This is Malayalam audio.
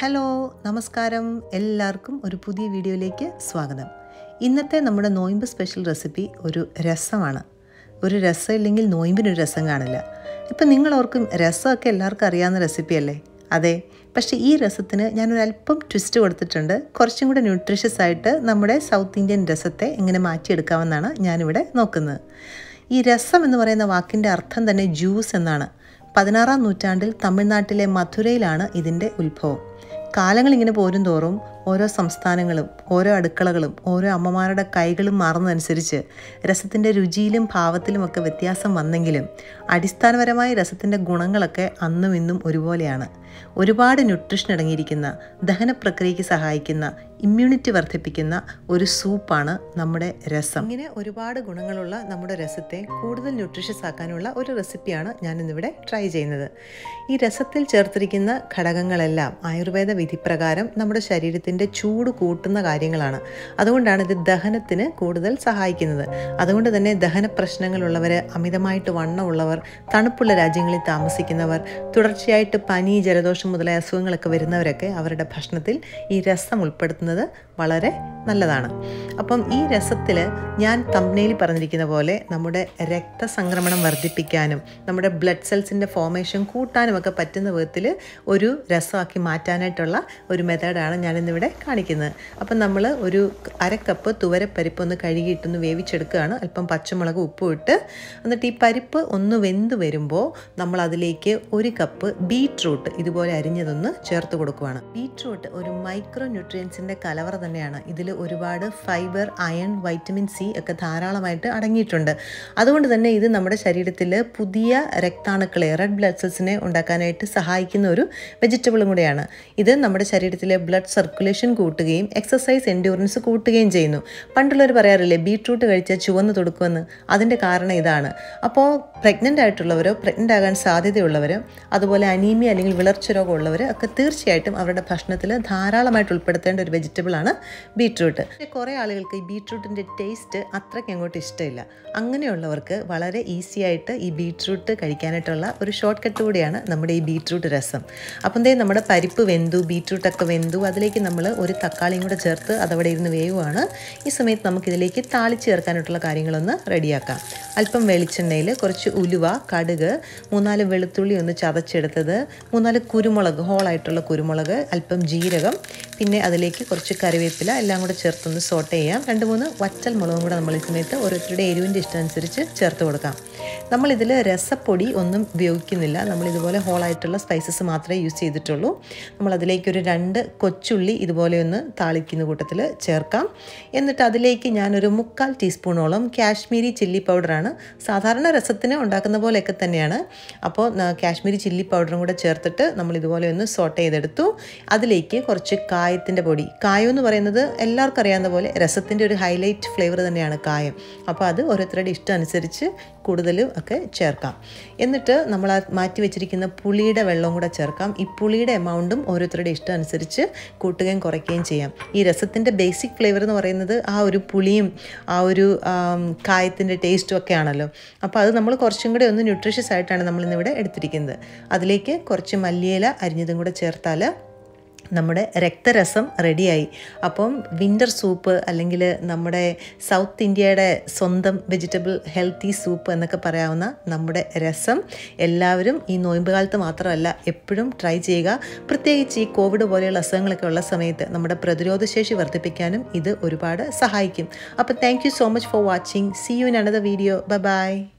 ഹലോ നമസ്കാരം എല്ലാവർക്കും ഒരു പുതിയ വീഡിയോയിലേക്ക് സ്വാഗതം ഇന്നത്തെ നമ്മുടെ നോയിമ്പ് സ്പെഷ്യൽ റെസിപ്പി ഒരു രസമാണ് ഒരു രസം ഇല്ലെങ്കിൽ നോയിമ്പിനൊരു രസം കാണില്ല ഇപ്പം നിങ്ങൾ ഓർക്കും രസമൊക്കെ എല്ലാവർക്കും അറിയാവുന്ന റെസിപ്പിയല്ലേ അതെ പക്ഷേ ഈ രസത്തിന് ഞാനൊരു അല്പം ട്വിസ്റ്റ് കൊടുത്തിട്ടുണ്ട് കുറച്ചും കൂടെ ന്യൂട്രീഷ്യസ് ആയിട്ട് നമ്മുടെ സൗത്ത് ഇന്ത്യൻ രസത്തെ എങ്ങനെ മാറ്റിയെടുക്കാമെന്നാണ് ഞാനിവിടെ നോക്കുന്നത് ഈ രസം എന്ന് പറയുന്ന വാക്കിൻ്റെ അർത്ഥം തന്നെ ജ്യൂസ് എന്നാണ് പതിനാറാം നൂറ്റാണ്ടിൽ തമിഴ്നാട്ടിലെ മധുരയിലാണ് ഇതിൻ്റെ ഉത്ഭവം കാലങ്ങൾ ഇങ്ങനെ പോരും തോറും ഓരോ സംസ്ഥാനങ്ങളും ഓരോ അടുക്കളകളും ഓരോ അമ്മമാരുടെ കൈകളും മാറുന്നതനുസരിച്ച് രസത്തിൻ്റെ രുചിയിലും ഭാവത്തിലുമൊക്കെ വ്യത്യാസം വന്നെങ്കിലും അടിസ്ഥാനപരമായ രസത്തിൻ്റെ ഗുണങ്ങളൊക്കെ അന്നും ഇന്നും ഒരുപോലെയാണ് ഒരുപാട് ന്യൂട്രീഷൻ അടങ്ങിയിരിക്കുന്ന ദഹന പ്രക്രിയയ്ക്ക് സഹായിക്കുന്ന ഇമ്മ്യൂണിറ്റി വർദ്ധിപ്പിക്കുന്ന ഒരു സൂപ്പാണ് നമ്മുടെ രസം ഇങ്ങനെ ഒരുപാട് ഗുണങ്ങളുള്ള നമ്മുടെ രസത്തെ കൂടുതൽ ന്യൂട്രീഷ്യസ് ആക്കാനുള്ള ഒരു റെസിപ്പിയാണ് ഞാൻ ഇന്നിവിടെ ട്രൈ ചെയ്യുന്നത് ഈ രസത്തിൽ ചേർത്തിരിക്കുന്ന ഘടകങ്ങളെല്ലാം ആയുർവേദ വിധിപ്രകാരം നമ്മുടെ ശരീരത്തിൻ്റെ ചൂട് കൂട്ടുന്ന കാര്യങ്ങളാണ് അതുകൊണ്ടാണ് ഇത് ദഹനത്തിന് കൂടുതൽ സഹായിക്കുന്നത് അതുകൊണ്ട് തന്നെ ദഹന പ്രശ്നങ്ങളുള്ളവർ അമിതമായിട്ട് വണ്ണമുള്ളവർ തണുപ്പുള്ള രാജ്യങ്ങളിൽ താമസിക്കുന്നവർ തുടർച്ചയായിട്ട് പനി ജലദോഷം മുതലായ അസുഖങ്ങളൊക്കെ വരുന്നവരൊക്കെ അവരുടെ ഭക്ഷണത്തിൽ ഈ രസം ഉൾപ്പെടുത്തുന്നത് വളരെ നല്ലതാണ് അപ്പം ഈ രസത്തിൽ ഞാൻ തമ്നയിൽ പറഞ്ഞിരിക്കുന്ന പോലെ നമ്മുടെ രക്തസംക്രമണം വർദ്ധിപ്പിക്കാനും നമ്മുടെ ബ്ലഡ് സെൽസിൻ്റെ ഫോർമേഷൻ കൂട്ടാനും ഒക്കെ പറ്റുന്ന വിധത്തിൽ ഒരു രസമാക്കി മാറ്റാനായിട്ടുള്ള ഒരു മെത്തേഡാണ് ഞാനിന്നിവിടെ കാണിക്കുന്നത് അപ്പം നമ്മൾ ഒരു അരക്കപ്പ് തുവരപ്പരിപ്പ് ഒന്ന് കഴുകിയിട്ടൊന്ന് വേവിച്ചെടുക്കുകയാണ് അല്പം പച്ചമുളക് ഉപ്പും ഇട്ട് എന്നിട്ട് ഈ പരിപ്പ് ഒന്ന് വെന്ത് വരുമ്പോൾ നമ്മൾ അതിലേക്ക് ഒരു കപ്പ് ബീട്രൂട്ട് ഇതുപോലെ അരിഞ്ഞതൊന്ന് ചേർത്ത് കൊടുക്കുകയാണ് ബീട്രൂട്ട് ഒരു മൈക്രോ ന്യൂട്രിയൻസിൻ്റെ കലവറ തന്നെയാണ് ഇതിൽ ഒരുപാട് ഫൈബർ അയൺ വൈറ്റമിൻ സി ഒക്കെ ധാരാളമായിട്ട് അടങ്ങിയിട്ടുണ്ട് അതുകൊണ്ട് തന്നെ ഇത് നമ്മുടെ ശരീരത്തിൽ പുതിയ രക്താണുക്കളെ റെഡ് ബ്ലഡ് സെൽസിനെ ഉണ്ടാക്കാനായിട്ട് സഹായിക്കുന്ന ഒരു വെജിറ്റബിളും കൂടെയാണ് ഇത് നമ്മുടെ ശരീരത്തിലെ ബ്ലഡ് സർക്കുലേഷൻ കൂട്ടുകയും എക്സസൈസ് എൻഡ്യൂറൻസ് കൂട്ടുകയും ചെയ്യുന്നു പണ്ടുള്ളവർ പറയാറില്ലേ ബീട്രൂട്ട് കഴിച്ചാൽ ചുവന്ന് കൊടുക്കുമെന്ന് അതിൻ്റെ കാരണം ഇതാണ് അപ്പോൾ പ്രഗ്നൻ്റ് ആയിട്ടുള്ളവരോ പ്രഗ്നൻ്റ് ആകാൻ സാധ്യതയുള്ളവർ അതുപോലെ അനീമിയ അല്ലെങ്കിൽ വിളർച്ച രോഗമുള്ളവർ ഒക്കെ തീർച്ചയായിട്ടും അവരുടെ ഭക്ഷണത്തിൽ ധാരാളമായിട്ട് ഉൾപ്പെടുത്തേണ്ട ഒരു വെജിറ്റബിളാണ് ബീട്രൂട്ട് പക്ഷേ കുറേ ആളുകൾക്ക് ഈ ബീട്രൂട്ടിൻ്റെ ടേസ്റ്റ് അത്രയ്ക്ക് അങ്ങോട്ട് ഇഷ്ടമില്ല അങ്ങനെയുള്ളവർക്ക് വളരെ ഈസി ആയിട്ട് ഈ ബീട്രൂട്ട് കഴിക്കാനായിട്ടുള്ള ഒരു ഷോർട്ട് കട്ട് കൂടിയാണ് നമ്മുടെ ഈ ബീട്രൂട്ട് രസം അപ്പം ദേ നമ്മുടെ പരിപ്പ് വെന്തു ബീട്രൂട്ടൊക്കെ വെന്തു അതിലേക്ക് നമ്മൾ ഒരു തക്കാളിയും കൂടെ ചേർത്ത് അതവിടെ ഇരുന്ന് വേവുകയാണ് ഈ സമയത്ത് നമുക്കിതിലേക്ക് താളിച്ച് ചേർക്കാനായിട്ടുള്ള കാര്യങ്ങളൊന്ന് റെഡിയാക്കാം അല്പം വെളിച്ചെണ്ണയിൽ കുറച്ച് ഉലുവ കടുക് മൂന്നാല് വെളുത്തുള്ളി ഒന്ന് ചതച്ചെടുത്തത് മൂന്നാല് കുരുമുളക് ഹോളായിട്ടുള്ള കുരുമുളക് അല്പം ജീരകം പിന്നെ അതിലേക്ക് കുറച്ച് കറിവേപ്പില എല്ലാം കൂടെ ചേർത്തൊന്ന് സോട്ട് ചെയ്യാം രണ്ട് മൂന്ന് വറ്റൽ മുളകും കൂടെ നമ്മൾ ഈ സമയത്ത് ഓരോരുത്തരുടെ എരിവിൻ്റെ ഇഷ്ടമനുസരിച്ച് ചേർത്ത് കൊടുക്കാം നമ്മളിതിൽ രസപ്പൊടി ഒന്നും ഉപയോഗിക്കുന്നില്ല നമ്മൾ ഇതുപോലെ ഹോളായിട്ടുള്ള സ്പൈസസ് മാത്രമേ യൂസ് ചെയ്തിട്ടുള്ളൂ നമ്മൾ അതിലേക്ക് ഒരു രണ്ട് കൊച്ചുള്ളി ഇതുപോലെ ഒന്ന് താളിക്കുന്ന കൂട്ടത്തിൽ ചേർക്കാം എന്നിട്ട് അതിലേക്ക് ഞാനൊരു മുക്കാൽ ടീസ്പൂണോളം കാശ്മീരി ചില്ലി പൗഡറാണ് സാധാരണ രസത്തിന് ഉണ്ടാക്കുന്ന പോലെയൊക്കെ തന്നെയാണ് അപ്പോൾ കാശ്മീരി ചില്ലി പൗഡറും കൂടെ ചേർത്തിട്ട് നമ്മൾ ഇതുപോലെ ഒന്ന് സോട്ട് ചെയ്തെടുത്തു അതിലേക്ക് കുറച്ച് കായത്തിൻ്റെ പൊടി കായം എന്ന് പറയുന്നത് എല്ലാവർക്കും അറിയാവുന്ന പോലെ രസത്തിൻ്റെ ഒരു ഹൈലൈറ്റ് ഫ്ലേവർ തന്നെയാണ് കായം അപ്പോൾ അത് ഓരോരുത്തരുടെ ഇഷ്ടം അനുസരിച്ച് കൂടുതലും ഒക്കെ ചേർക്കാം എന്നിട്ട് നമ്മൾ ആ മാറ്റി വെച്ചിരിക്കുന്ന പുളിയുടെ വെള്ളവും കൂടെ ചേർക്കാം ഈ പുളിയുടെ എമൗണ്ടും ഓരോരുത്തരുടെ ഇഷ്ടം അനുസരിച്ച് കൂട്ടുകയും കുറയ്ക്കുകയും ചെയ്യാം ഈ രസത്തിൻ്റെ ബേസിക് ഫ്ലേവർ എന്ന് പറയുന്നത് ആ ഒരു പുളിയും ആ ഒരു കായത്തിൻ്റെ ടേസ്റ്റും ഒക്കെ ആണല്ലോ അപ്പോൾ അത് നമ്മൾ കുറച്ചും കൂടെ ഒന്ന് ന്യൂട്രീഷ്യസ് ആയിട്ടാണ് നമ്മൾ ഇന്നിവിടെ എടുത്തിരിക്കുന്നത് അതിലേക്ക് കുറച്ച് മല്ലിയില അരിഞ്ഞതും കൂടെ ചേർത്താൽ നമ്മുടെ രക്തരസം റെഡിയായി അപ്പം വിൻ്റർ സൂപ്പ് അല്ലെങ്കിൽ നമ്മുടെ സൗത്ത് ഇന്ത്യയുടെ സ്വന്തം വെജിറ്റബിൾ ഹെൽത്തി സൂപ്പ് എന്നൊക്കെ പറയാവുന്ന നമ്മുടെ രസം എല്ലാവരും ഈ നോയമ്പ് കാലത്ത് മാത്രമല്ല എപ്പോഴും ട്രൈ ചെയ്യുക പ്രത്യേകിച്ച് ഈ കോവിഡ് പോലെയുള്ള അസുഖങ്ങളൊക്കെ ഉള്ള സമയത്ത് നമ്മുടെ പ്രതിരോധശേഷി വർദ്ധിപ്പിക്കാനും ഇത് ഒരുപാട് സഹായിക്കും അപ്പോൾ thank you so much for watching see you in another video bye by